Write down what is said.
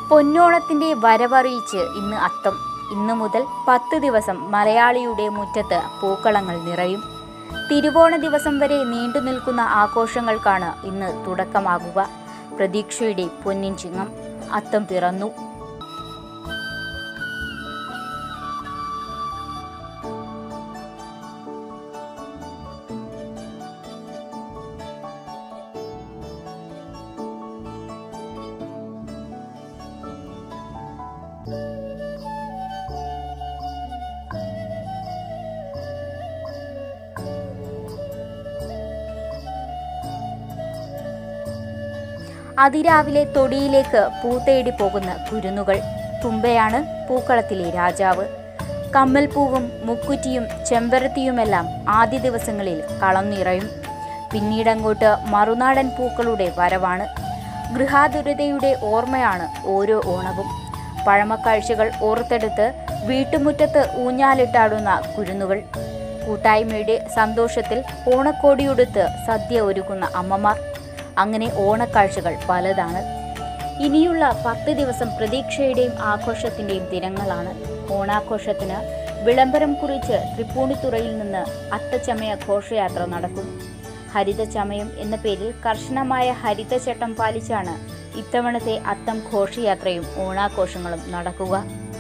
പൊന്നോണത്തിന്റെ വരവറിയിച്ച് ഇന്ന് അത്തം ഇന്നു മുതൽ പത്ത് ദിവസം മലയാളിയുടെ മുറ്റത്ത് പൂക്കളങ്ങൾ നിറയും തിരുവോണ ദിവസം വരെ നീണ്ടു നിൽക്കുന്ന ആഘോഷങ്ങൾക്കാണ് ഇന്ന് തുടക്കമാകുക പ്രതീക്ഷയുടെ പൊന്നിൻ ചിങ്ങം അത്തം പിറന്നു അതിരാവിലെ തൊടിയിലേക്ക് പൂത്തേടി പോകുന്ന കുരുന്നുകൾ തുമ്പയാണ് പൂക്കളത്തിലെ രാജാവ് കമ്മൽപ്പൂവും മുക്കുറ്റിയും ചെമ്പരത്തിയുമെല്ലാം ആദ്യ ദിവസങ്ങളിൽ കളം നിറയും പിന്നീടങ്ങോട്ട് മറുനാടൻ പൂക്കളുടെ വരവാണ് ഗൃഹാതുരതയുടെ ഓർമ്മയാണ് ഓരോ ഓണവും പഴമക്കാഴ്ചകൾ ഓർത്തെടുത്ത് വീട്ടുമുറ്റത്ത് ഊഞ്ഞാലിട്ടാടുന്ന കുരുന്നുകൾ കൂട്ടായ്മയുടെ സന്തോഷത്തിൽ ഓണക്കോടിയുടുത്ത് സദ്യ ഒരുക്കുന്ന അമ്മമാർ അങ്ങനെ ഓണക്കാഴ്ചകൾ പലതാണ് ഇനിയുള്ള പത്ത് ദിവസം പ്രതീക്ഷയുടെയും ആഘോഷത്തിന്റെയും ദിനങ്ങളാണ് ഓണാഘോഷത്തിന് വിളംബരം കുറിച്ച് തൃപ്പൂണിത്തുറയിൽ നിന്ന് അത്തച്ചമയ ഘോഷയാത്ര നടക്കും ഹരിതചമയം എന്ന പേരിൽ കർശനമായ ഹരിതചട്ടം പാലിച്ചാണ് ഇത്തവണത്തെ അത്തം ഘോഷയാത്രയും ഓണാഘോഷങ്ങളും നടക്കുക